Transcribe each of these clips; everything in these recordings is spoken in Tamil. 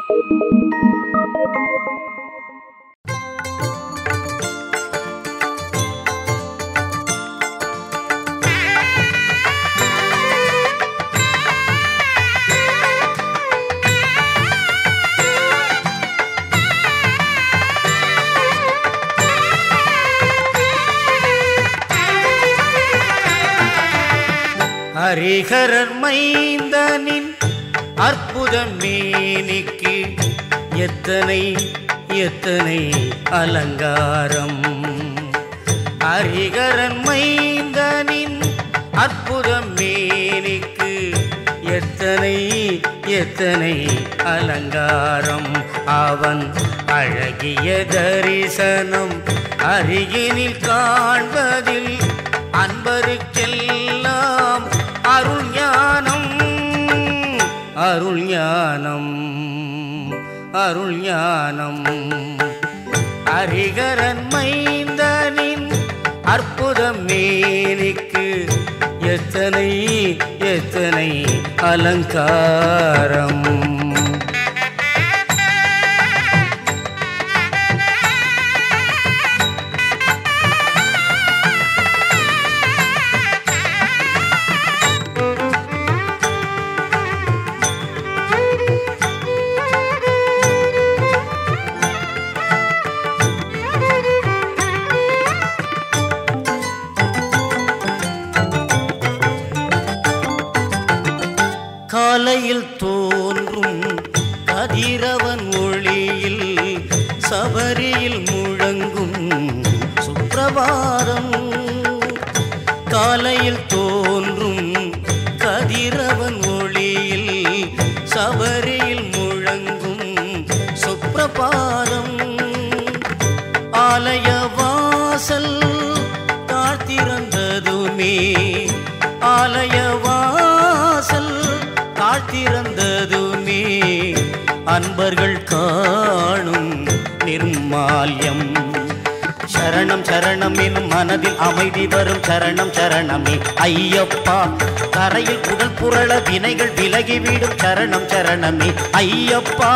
ஹரிஹரர் மைந்தனின் அற்புத மேனிக்கு எத்தனை எத்தனை அலங்காரம் ஹரிகரன் மைந்தனின் அற்புத மேனிக்கு எத்தனை எத்தனை அலங்காரம் அவன் அழகிய தரிசனம் அருகினில் காண்பதில் அன்பருக்கெல்லாம் அருள் ஞானம் அருள் ஞானம் அருள் ஞானம் ஹரிகரன் மைந்தனின் அற்புத மேனிக்கு எத்தனை எத்தனை அலங்காரம் காலையில் தோன்றும் கதிரவன் ஒளியில் சபரியில் முழங்கும் சுப்பிரபாதம் காலையில் தோன்றும் கதிரவன் ஒளியில் சபரியில் முழங்கும் சுப்பிரபாதம் ஆலய வாசல் தாழ்த்திறந்ததுமே ஆலய வாசல் தாழ்த்திறந்ததுமே அன்பர்கள் காணும் நிர்மால்யம் சரணம் சரணம் எனும் மனதில் அமைதி வரும் சரணம் சரணமே ஐயப்பா கரையில் உடல் புரள வினைகள் விலகிவிடும் சரணம் சரணமே ஐயப்பா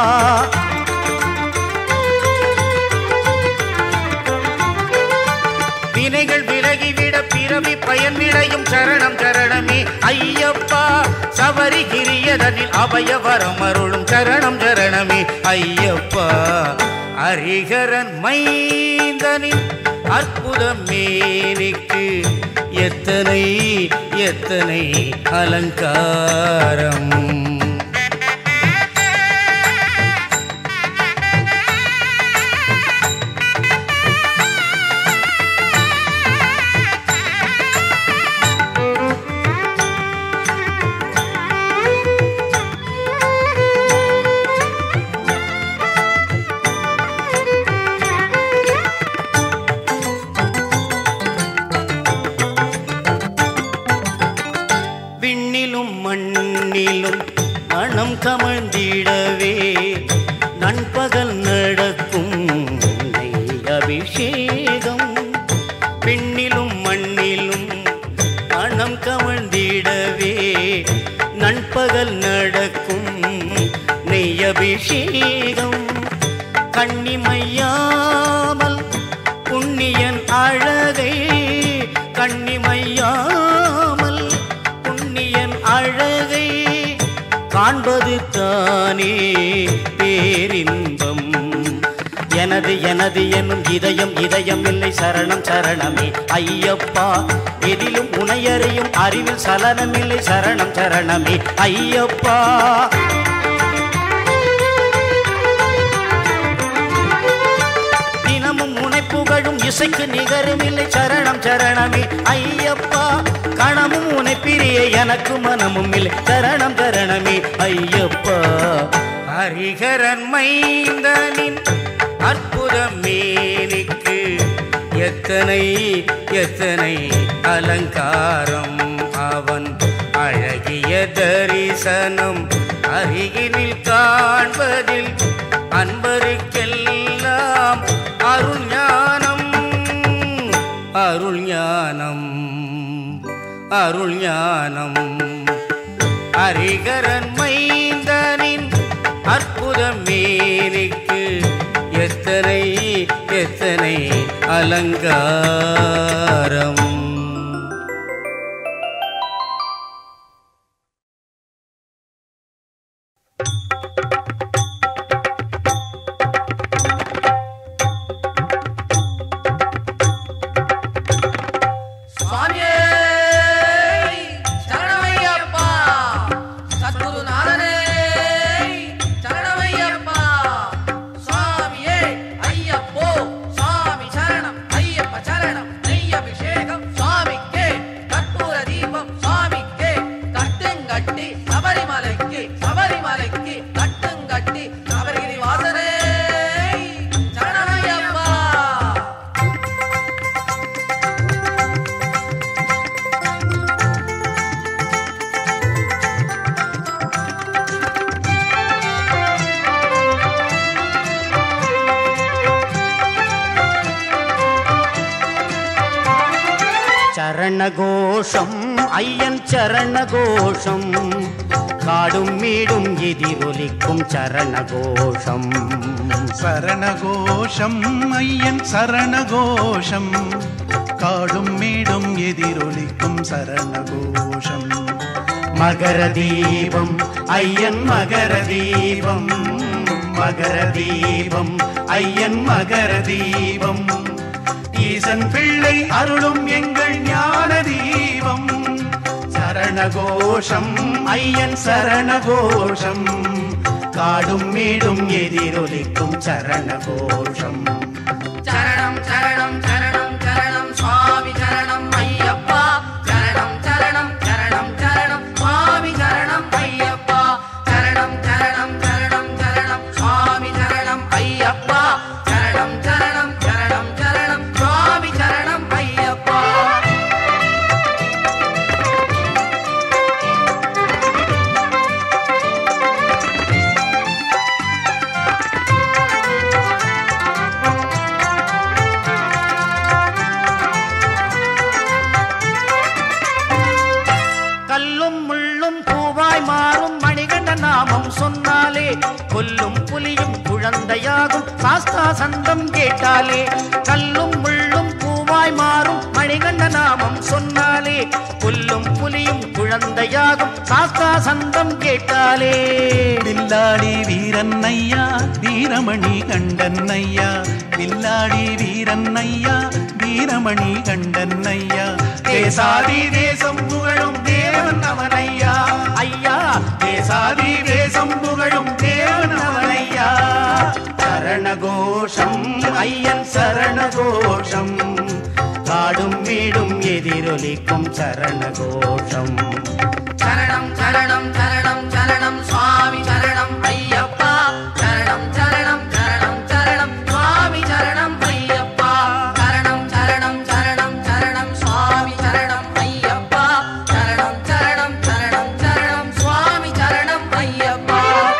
வினைகள் விலகிவிட பிறவி பயன் விளையும் சரணம் சரணமே ஐயப்பா சபரி கிரியதனில் அபய வரம் அருளும் சரணம் சரணமே ஐயப்பா ஹரிகரன் மைந்தனின் அற்புத மேனிக்கு எத்தனை எத்தனை அலங்காரம் விண்ணிலும் மண்ணிலும் மனம் கமழ்ந்திடவே நண்பகல் நடக்கும் நெய் அபிஷேகம் விண்ணிலும் மண்ணிலும் மனம் கமழ்ந்திடவே நண்பகல் நடக்கும் நெய் அபிஷேகம் கண்ணிமையாமல் புண்ணியன் அழகை கண்ணிமையாமல் புண்ணியன் அழகை காண்பது தானே பேரின்பம் எனது எனது என்னும் இதயம் இதயம் இல்லை சரணம் சரணமே ஐயப்பா எதிலும் உனையறியும் அறிவில் சலனம் இல்லை சரணம் சரணமே ஐயப்பா தினமும் உனை புகழும் இசைக்கு நிகரும் இல்லை சரணம் சரணமே ஐயப்பா கணமும் உனை பிரிய எனக்கு மனமும் இல்லை சரணம் சரணமே ஐயப்பா ஹரிகரன் மைந்தனின் அற்புத மேனிக்கு எத்தனை எத்தனை அலங்காரம் அவன் அழகிய தரிசனம் அருகினில் காண்பதில் அன்பருக்கெல்லாம் அருள் ஞானம் அருள் ஞானம் அருள் ஞானம் ஹரிகரன் மைந்தனின் அற்புத அற்புதமேனிக்கு எத்தனை எத்தனை அலங்காரம் சுவாமியே சரணமையப்பா சத்குருநாதனே சரணமையப்பா சுவாமியே ஐயப்போ சுவாமி சரணம் ஐயப்ப சரணம் நெய்யபிஷேகம் சுவாமிக்கே கற்பூர தீபம் சுவாமிக்கே கட்டுங்கட்டி சபரிமலைக்கு சபரிமலைக்கு கட்டுங்கட்டி சபரிகிரி வாசனே சரணமையப்பா சரணகோஷம் ஐயன் சரணகோஷம் காடும் மீடும் எதிரொலிக்கும் சரணகோஷம் சரணகோஷம் ஐயன் சரணகோஷம் காடும் மேடும் எதிரொலிக்கும் சரணகோஷம் மகர தீபம் ஐயன் மகர தீபம் மகர தீபம் ஐயன் மகர தீபம் ஈசன் பிள்ளை அருளும் எங்கள் ஞான தீபம் சரணகோஷம் ஐயன் சரணகோஷம் காடும் மீடும் எதிரொலிக்கும் சரணகோஷம் சரணம் சரணம் சரணம் சரணம் சுவாமி சரணம் ஐயப்பா சரணம் சரணம் சரணம் சரணம் சுவாமி சரணம் ஐயப்பா சரணம் சரணம் சரணம் சரணம் சுவாமி சரணம் ஐயப்பா சரணம் சரணம் சரணம் சரணம் சுவாமி சரணம் ஐயப்பா கல்லும் முள்ளும் பூவாய் மாறும் மணிகண்ட நாமம் சொன்னாலே கொல்லும் புலியும் குழந்தையாகும் சாஸ்தா சந்தம் கேட்டாலே கல்லும் முள்ளும் பூவாய் மாறும் மணிகண்ட நாமம் சொன்னாலே கொல்லும் புலியும் குழந்தையாகும் சாஸ்தா சந்தம் கேட்டாலே வில்லாடி வீரன் ஐயா வீரமணி கண்டன் ஐயா வில்லாடி வீரன் ஐயா வீரமணி கண்டன் ஐயா தேசாதி தேசம் புகழும் தேவன் அவனையா ஐயா தேசாதி தேசம் புகழும் தேவன் அவனையா சரணகோஷம் ஐயன் சரணகோஷம் காடும் வீடும் எதிரொலிக்கும் சரணகோஷம் சரணம் சரணம் சரணம் சரணம் சுவாமி சரணம் ஐயப்பா சரணம் சரணம் சரணம் சரணம் சுவாமி சரணம் ஐயப்பா சரணம் சரணம் சரணம் சரணம் சுவாமி சரணம் ஐயப்பா சரணம் சரணம் சரணம் சரணம் சுவாமி சரணம் ஐயப்பா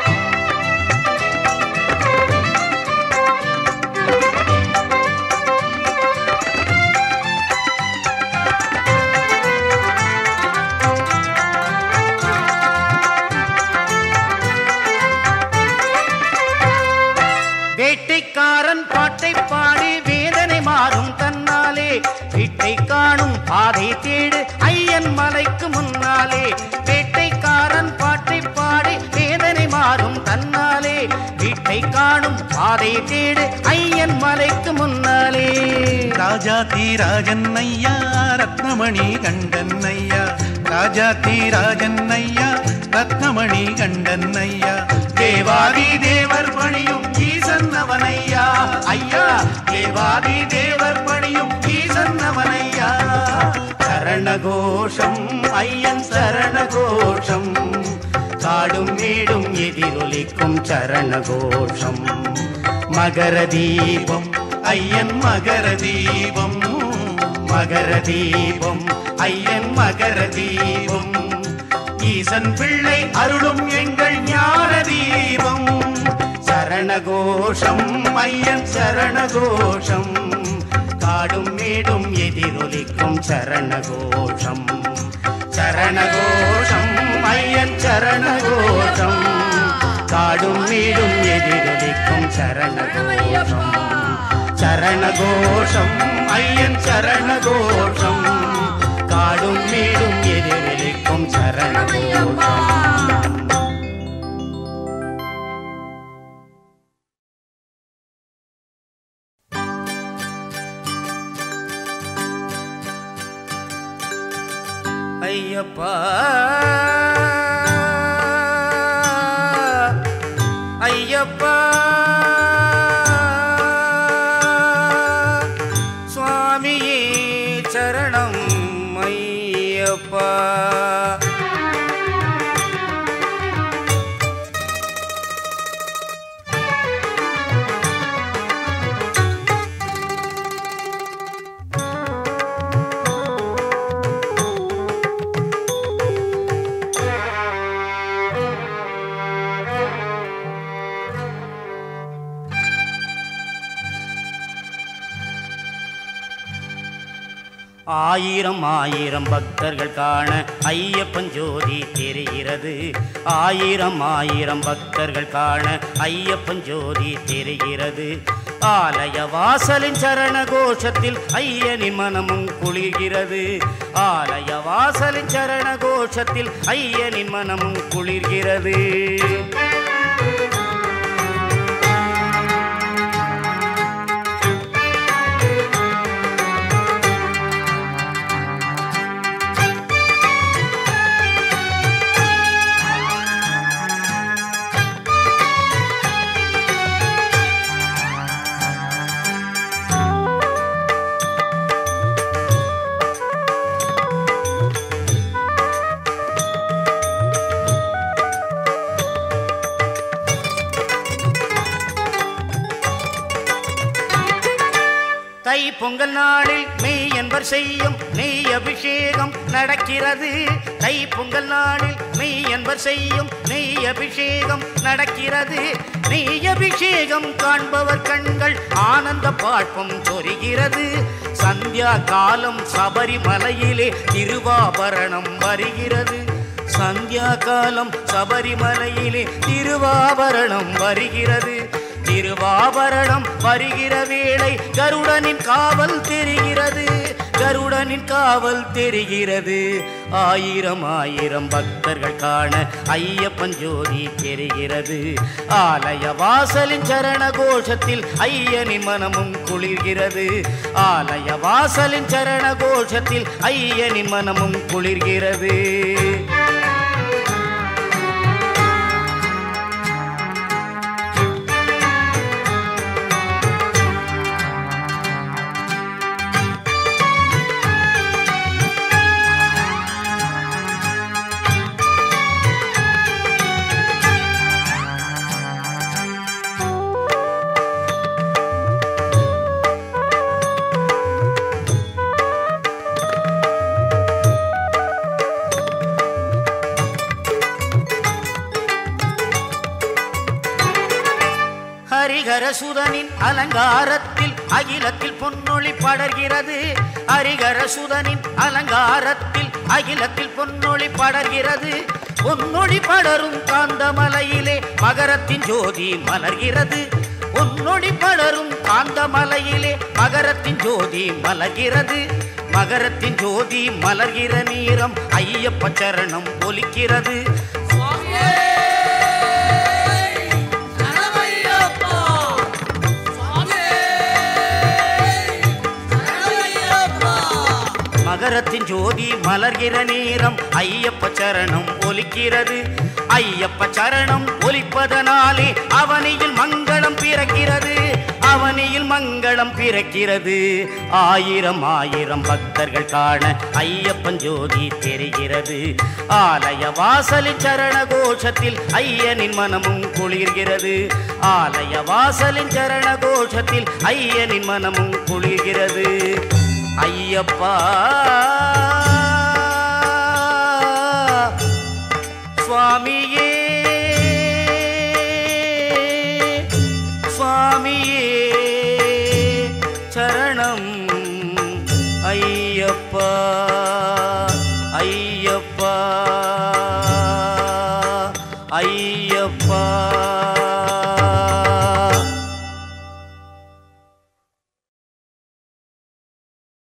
வேட்டைக்காரன் பாட்டை பாடி வேதனை மாறும் தன்னாலே வீட்டை காணும் பாதை தேடு ஐயன் மலைக்கு முன்னாலே வேட்டைக்காரன் பாட்டை பாடி வேதனை மாறும் தன்னாலே வீட்டை காணும் பாதை தேடு ஐயன் மலைக்கு முன்னாலே ராஜாதி ராஜன் ஐயா ரத்னமணி கண்டன் ஐயா ராஜாதி ராஜன் ஐயா ரத்னமணி கண்டன் ஐயா தேவாதி தேவர் பணியும் ஈசன் அவனையா ஐயா தேவாதி தேவர் பணியும் ஈசன் அவனையா சரணகோஷம் ஐயன் சரணகோஷம் காடும் மேடும் எதிரொலிக்கும் சரணகோஷம் மகர தீபம் ஐயன் மகர தீபம் மகர தீபம் ஐயன் மகர தீபம் ஈசன் பிள்ளை அருளும் எங்கள் ஞான தீபம் சரணகோஷம் ஐயன் சரணகோஷம் காடும் மேடும் எதிரொலிக்கும் சரணகோஷம் சரணகோஷம் ஐயன் சரணகோஷம் காடும் வீடும் எதிரொலிக்கும் சரண கோஷம் சரண கோஷம் ஐயன் சரண கோஷம் காடும் வீடும் எதிரொலிக்கும் சரண கோஷம் ஐயப்பா ஐயப்பா சுவாமியே சரணம் ஐயப்பா ஆயிரம் ஆயிரம் பக்தர்கள் காண ஐயப்பன் ஜோதி தெரிகிறது ஆயிரம் ஆயிரம் பக்தர்கள் காண ஐயப்பன் ஜோதி தெரிகிறது ஆலய வாசலின் சரண கோஷத்தில் ஐயனின் மனமும் குளிர்கிறது ஆலய வாசலின் சரண கோஷத்தில் ஐயனின் மனமும் குளிர்கிறது தை பொங்கல் நாளில் மெய் என்பர் செய்யும் நெய் அபிஷேகம் நடக்கிறது தை பொங்கல் நாளில் மெய் என்பர் செய்யும் நெய் அபிஷேகம் நடக்கிறது நெய் அபிஷேகம் காண்பவர் கண்கள் ஆனந்த பாட்பம் சொரிகிறது சந்தியா காலம் சபரிமலையிலே திருவாபரணம் வருகிறது சந்தியா காலம் சபரிமலையிலே திருவாபரணம் வருகிறது திருவாபரணம் வருகிற வேளை கருடனின் காவல் தெரிகிறது கருடனின் காவல் தெரிகிறது ஆயிரம் ஆயிரம் பக்தர்கள் காண ஐயப்பன் ஜோதி தெரிகிறது ஆலய வாசலின் சரண கோஷத்தில் ஐயனின் மனமும் குளிர்கிறது ஆலய வாசலின் சரண கோஷத்தில் ஐயனின் மனமும் குளிர்கிறது ஹரிகர சுதனின் அலங்காரத்தில் அகிலத்தில் பொன்னொளி படர்கிறது ஹரிகர சுதனின் அலங்காரத்தில் அகிலத்தில் பொன்னொளி படர்கிறது பொன்னொளி படரும் காந்தமலையிலே மகரத்தின் ஜோதி மலர்கிறது பொன்னொளி படரும் காந்தமலையிலே மகரத்தின் ஜோதி மலர்கிறது மகரத்தின் ஜோதி மலர்கிற நீரம் ஐயப்ப சரணம் ஒலிக்கிறது மகரத்தின் ஜோதி மலர்கிற நேரம் ஐயப்ப சரணம் ஒலிக்கிறது ஐயப்ப சரணம் ஒலிப்பதனாலே அவனியில் மங்களம் பிறக்கிறது அவனியில் மங்களம் பிறக்கிறது ஆயிரம் ஆயிரம் பக்தர்கள் காண ஐயப்பன் ஜோதி தெரிகிறது ஆலய வாசலின் சரண கோஷத்தில் ஐயனின் மனமும் குளிர்கிறது ஆலய வாசலின் சரண கோஷத்தில் ஐயனின் மனமும் குளிர்கிறது ஐயப்பா சுவாமியே